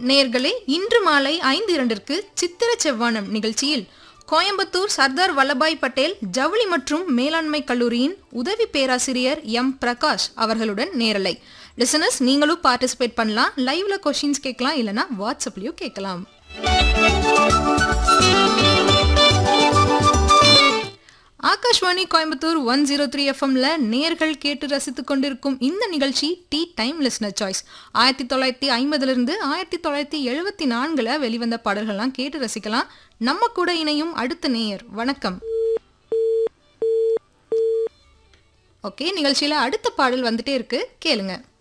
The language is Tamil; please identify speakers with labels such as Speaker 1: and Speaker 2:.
Speaker 1: நேர்களே இன்று மாலை ஐந்து இரண்டிற்கு சித்திர செவ்வானம் நிகழ்ச்சியில் கோயம்புத்தூர் சர்தார் வல்லபாய் பட்டேல் ஜவுளி மற்றும் மேலாண்மை கல்லூரியின் உதவி பேராசிரியர் எம் பிரகாஷ் அவர்களுடன் நேரலை லிசனர்ஸ் நீங்களும் பார்ட்டிசிபேட் பண்ணலாம் லைவ்ல கொஷின்ஸ் கேட்கலாம் இல்லனா வாட்ஸ்அப்லயும் கேட்கலாம் Akashvani Coimbatore one zero three எஃப்எம்ல நேர்கள் கேட்டு ரசித்துக் கொண்டிருக்கும் இந்த நிகழ்ச்சி டீ டைம் லிஸ்னர் சாய்ஸ் ஆயிரத்தி தொள்ளாயிரத்தி ஐம்பதுல இருந்து ஆயிரத்தி தொள்ளாயிரத்தி எழுபத்தி நான்குல வெளிவந்த பாடல்கள்லாம் கேட்டு ரசிக்கலாம் நம்ம கூட இணையும் அடுத்த நேயர் வணக்கம் ஓகே நிகழ்ச்சியில அடுத்த பாடல் வந்துட்டே இருக்கு கேளுங்க